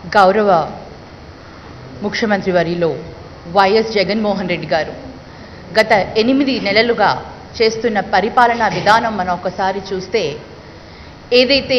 గౌరవ ముఖ్యమంత్రి వర్యులు వైఎస్ జగన్మోహన్ రెడ్డి గారు గత ఎనిమిది నెలలుగా చేస్తున్న పరిపాలనా విధానం మనం ఒకసారి చూస్తే ఏదైతే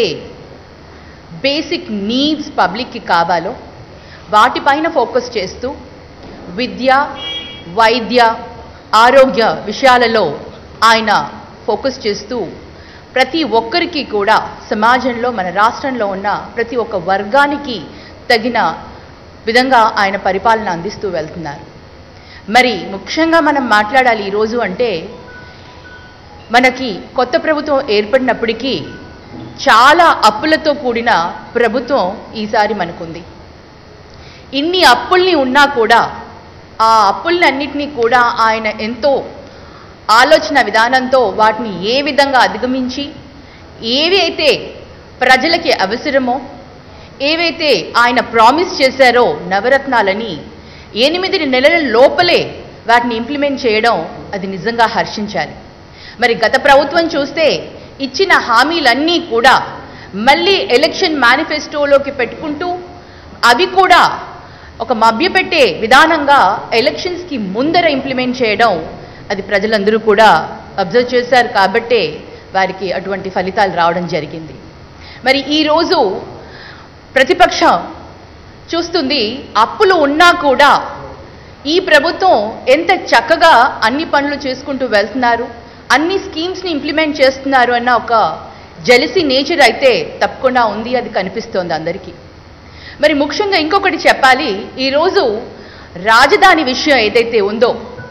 బేసిక్ నీడ్స్ పబ్లిక్కి కావాలో వాటిపైన ఫోకస్ చేస్తూ విద్య వైద్య ఆరోగ్య విషయాలలో ఆయన ఫోకస్ చేస్తూ ప్రతి ఒక్కరికి కూడా సమాజంలో మన రాష్ట్రంలో ఉన్న ప్రతి ఒక్క వర్గానికి తగిన విధంగా ఆయన పరిపాలన అందిస్తూ వెళ్తున్నారు మరి ముఖ్యంగా మనం మాట్లాడాలి ఈరోజు అంటే మనకి కొత్త ప్రభుత్వం ఏర్పడినప్పటికీ చాలా అప్పులతో కూడిన ప్రభుత్వం ఈసారి మనకుంది ఇన్ని అప్పుల్ని ఉన్నా కూడా ఆ అప్పులన్నింటినీ కూడా ఆయన ఎంతో ఆలోచన విధానంతో వాటిని ఏ విధంగా అధిగమించి ఏవి అయితే ప్రజలకి అవసరమో ఏవైతే ఆయన ప్రామిస్ చేశారో నవరత్నాలని ఎనిమిది నెలల లోపలే వాటిని ఇంప్లిమెంట్ చేయడం అది నిజంగా హర్షించాలి మరి గత ప్రభుత్వం చూస్తే ఇచ్చిన హామీలన్నీ కూడా మళ్ళీ ఎలక్షన్ మేనిఫెస్టోలోకి పెట్టుకుంటూ అవి కూడా ఒక మభ్యపెట్టే విధానంగా ఎలక్షన్స్కి ముందర ఇంప్లిమెంట్ చేయడం అది ప్రజలందరూ కూడా అబ్జర్వ్ చేశారు కాబట్టే వారికి అటువంటి ఫలితాలు రావడం జరిగింది మరి ఈరోజు ప్రతిపక్షం చూస్తుంది అప్పులు ఉన్నా కూడా ఈ ప్రభుత్వం ఎంత చక్కగా అన్ని పనులు చేసుకుంటూ వెళ్తున్నారు అన్ని స్కీమ్స్ని ఇంప్లిమెంట్ చేస్తున్నారు అన్న ఒక జెలిసి నేచర్ అయితే తప్పకుండా ఉంది అది కనిపిస్తోంది అందరికీ మరి ముఖ్యంగా ఇంకొకటి చెప్పాలి ఈరోజు రాజధాని విషయం ఏదైతే ఉందో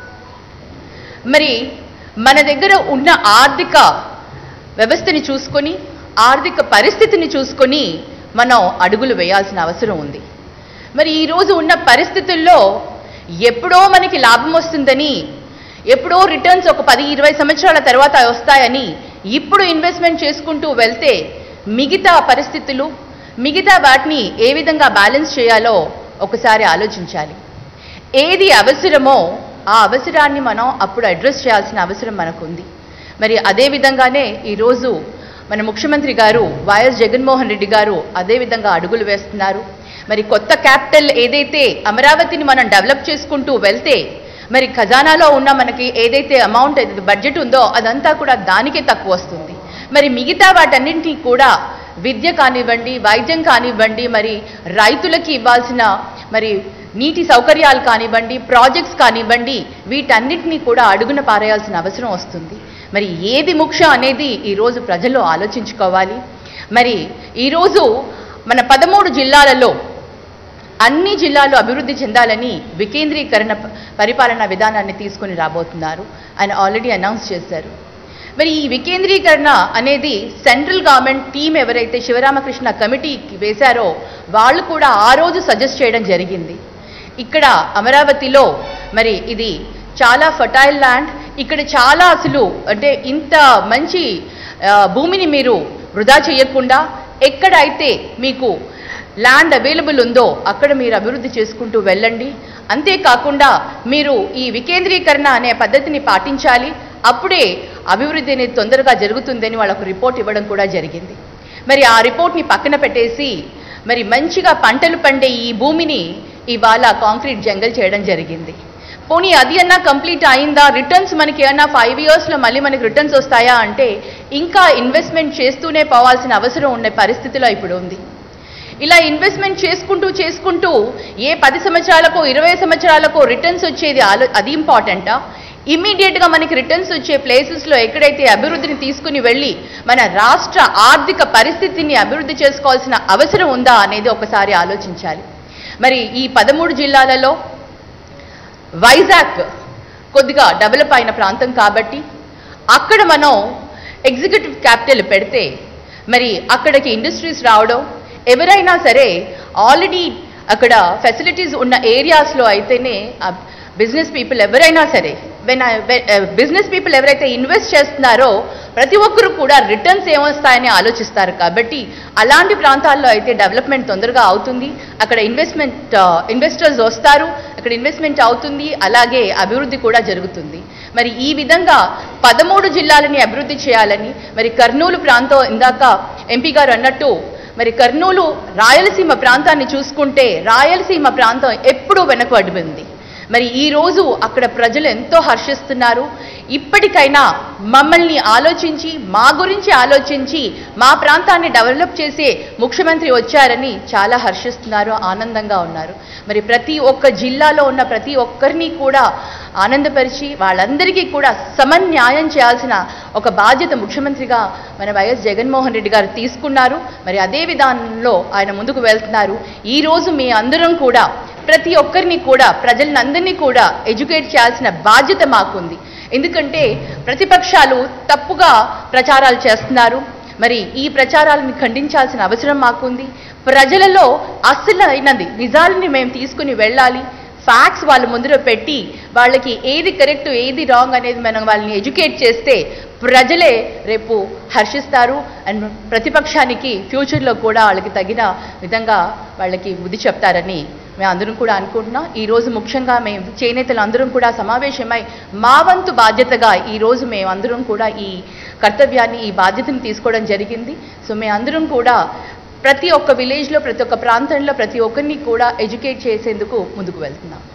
మరి మన దగ్గర ఉన్న ఆర్థిక వ్యవస్థని చూసుకొని ఆర్థిక పరిస్థితిని చూసుకొని మనం అడుగులు వేయాల్సిన అవసరం ఉంది మరి ఈరోజు ఉన్న పరిస్థితుల్లో ఎప్పుడో మనకి లాభం వస్తుందని ఎప్పుడో రిటర్న్స్ ఒక పది ఇరవై సంవత్సరాల తర్వాత వస్తాయని ఇప్పుడు ఇన్వెస్ట్మెంట్ చేసుకుంటూ వెళ్తే మిగతా పరిస్థితులు మిగతా వాటిని ఏ విధంగా బ్యాలెన్స్ చేయాలో ఒకసారి ఆలోచించాలి ఏది అవసరమో ఆ అవసరాన్ని మనం అప్పుడు అడ్రస్ చేయాల్సిన అవసరం మనకుంది మరి అదే విధంగానే ఈరోజు మన ముఖ్యమంత్రి గారు వైఎస్ జగన్మోహన్ రెడ్డి గారు అదే విధంగా అడుగులు వేస్తున్నారు మరి కొత్త క్యాపిటల్ ఏదైతే అమరావతిని మనం డెవలప్ చేసుకుంటూ వెళ్తే మరి ఖజానాలో ఉన్న మనకి ఏదైతే అమౌంట్ ఏదైతే బడ్జెట్ ఉందో అదంతా కూడా దానికే తక్కువ వస్తుంది మరి మిగతా వాటన్నింటినీ కూడా విద్య కానివ్వండి వైద్యం కానివ్వండి మరి రైతులకి ఇవ్వాల్సిన మరి నీటి సౌకర్యాలు కానివ్వండి ప్రాజెక్ట్స్ కానివ్వండి వీటన్నిటినీ కూడా అడుగున పారేయాల్సిన అవసరం వస్తుంది మరి ఏది ముఖ్యం అనేది ఈరోజు ప్రజలు ఆలోచించుకోవాలి మరి ఈరోజు మన పదమూడు జిల్లాలలో అన్ని జిల్లాలు అభివృద్ధి చెందాలని వికేంద్రీకరణ ప- పరిపాలనా విధానాన్ని తీసుకొని రాబోతున్నారు ఆయన ఆల్రెడీ అనౌన్స్ చేశారు మరి ఈ వికేంద్రీకరణ అనేది సెంట్రల్ గవర్నమెంట్ టీం ఎవరైతే శివరామకృష్ణ కమిటీకి వేశారో వాళ్ళు కూడా ఆ రోజు సజెస్ట్ చేయడం జరిగింది ఇక్కడ అమరావతిలో మరి ఇది చాలా ఫర్టైల్ ల్యాండ్ ఇక్కడ చాలా అసలు అంటే ఇంత మంచి ఆ, భూమిని మీరు వృధా చేయకుండా ఎక్కడైతే మీకు ల్యాండ్ అవైలబుల్ ఉందో అక్కడ మీరు అభివృద్ధి చేసుకుంటూ వెళ్ళండి అంతేకాకుండా మీరు ఈ వికేంద్రీకరణ అనే పద్ధతిని పాటించాలి అప్పుడే అభివృద్ధి అనేది తొందరగా జరుగుతుందని వాళ్ళకు రిపోర్ట్ ఇవ్వడం కూడా జరిగింది మరి ఆ రిపోర్ట్ని పక్కన పెట్టేసి మరి మంచిగా పంటలు పండే ఈ భూమిని ఇవాళ కాంక్రీట్ జంగల్ చేయడం జరిగింది పోనీ అది అన్నా కంప్లీట్ అయిందా రిటర్న్స్ మనకి ఏమన్నా ఫైవ్ ఇయర్స్లో మళ్ళీ మనకి రిటర్న్స్ వస్తాయా అంటే ఇంకా ఇన్వెస్ట్మెంట్ చేస్తూనే పోవాల్సిన అవసరం ఉన్న పరిస్థితిలో ఇప్పుడు ఉంది ఇలా ఇన్వెస్ట్మెంట్ చేసుకుంటూ చేసుకుంటూ ఏ పది సంవత్సరాలకో ఇరవై సంవత్సరాలకో రిటర్న్స్ వచ్చేది ఆలో అది ఇంపార్టెంటా ఇమ్మీడియట్గా మనకి రిటర్న్స్ వచ్చే ప్లేసెస్లో ఎక్కడైతే అభివృద్ధిని తీసుకుని వెళ్ళి మన రాష్ట్ర ఆర్థిక పరిస్థితిని అభివృద్ధి చేసుకోవాల్సిన అవసరం ఉందా అనేది ఒకసారి ఆలోచించాలి మరి ఈ పదమూడు జిల్లాలలో వైజాగ్ కొద్దిగా డెవలప్ అయిన ప్రాంతం కాబట్టి అక్కడ మనం ఎగ్జిక్యూటివ్ క్యాపిటల్ పెడితే మరి అక్కడికి ఇండస్ట్రీస్ రావడం ఎవరైనా సరే ఆల్రెడీ అక్కడ ఫెసిలిటీస్ ఉన్న ఏరియాస్లో అయితేనే బిజినెస్ పీపుల్ ఎవరైనా సరే వెన్ బిజినెస్ పీపుల్ ఎవరైతే ఇన్వెస్ట్ చేస్తున్నారో ప్రతి ఒక్కరు కూడా రిటర్న్స్ ఏమొస్తాయని ఆలోచిస్తారు కాబట్టి అలాంటి ప్రాంతాల్లో అయితే డెవలప్మెంట్ తొందరగా అవుతుంది అక్కడ ఇన్వెస్ట్మెంట్ ఇన్వెస్టర్స్ వస్తారు అక్కడ ఇన్వెస్ట్మెంట్ అవుతుంది అలాగే అభివృద్ధి కూడా జరుగుతుంది మరి ఈ విధంగా పదమూడు జిల్లాలని అభివృద్ధి చేయాలని మరి కర్నూలు ప్రాంతం ఇందాక ఎంపీ గారు అన్నట్టు మరి కర్నూలు రాయలసీమ ప్రాంతాన్ని చూసుకుంటే రాయలసీమ ప్రాంతం ఎప్పుడూ వెనకబడింది మరి ఈ రోజు అక్కడ ప్రజలు ఎంతో హర్షిస్తున్నారు ఇప్పటికైనా మమ్మల్ని ఆలోచించి మా గురించి ఆలోచించి మా ప్రాంతాన్ని డెవలప్ చేసే ముఖ్యమంత్రి వచ్చారని చాలా హర్షిస్తున్నారు ఆనందంగా ఉన్నారు మరి ప్రతి ఒక్క జిల్లాలో ఉన్న ప్రతి ఒక్కరిని కూడా ఆనందపరిచి వాళ్ళందరికీ కూడా సమన్యాయం చేయాల్సిన ఒక బాధ్యత ముఖ్యమంత్రిగా మన వైఎస్ జగన్మోహన్ రెడ్డి గారు తీసుకున్నారు మరి అదే విధానంలో ఆయన ముందుకు వెళ్తున్నారు ఈ రోజు మీ అందరం కూడా ప్రతి ఒక్కరిని కూడా ప్రజలందరినీ కూడా ఎడ్యుకేట్ చేయాల్సిన బాధ్యత మాకుంది ఎందుకంటే ప్రతిపక్షాలు తప్పుగా ప్రచారాలు చేస్తున్నారు మరి ఈ ప్రచారాలను ఖండించాల్సిన అవసరం మాకుంది ప్రజలలో అసలైనది నిజాలని మేము తీసుకుని వెళ్ళాలి ఫ్యాక్ట్స్ వాళ్ళ ముందర పెట్టి వాళ్ళకి ఏది కరెక్ట్ ఏది రాంగ్ అనేది మనం వాళ్ళని ఎడ్యుకేట్ చేస్తే ప్రజలే రేపు హర్షిస్తారు అండ్ ప్రతిపక్షానికి ఫ్యూచర్లో కూడా వాళ్ళకి తగిన విధంగా వాళ్ళకి బుద్ధి చెప్తారని మేము అందరం కూడా అనుకుంటున్నాం ఈ రోజు ముఖ్యంగా మేము చేనేతలు అందరం కూడా సమావేశమై మా వంతు బాధ్యతగా ఈ రోజు మేము అందరం కూడా ఈ కర్తవ్యాన్ని ఈ బాధ్యతను తీసుకోవడం జరిగింది సో మేము అందరం కూడా ప్రతి ఒక్క విలేజ్లో ప్రతి ఒక్క ప్రాంతంలో ప్రతి ఒక్కరిని కూడా ఎడ్యుకేట్ చేసేందుకు ముందుకు వెళ్తున్నాం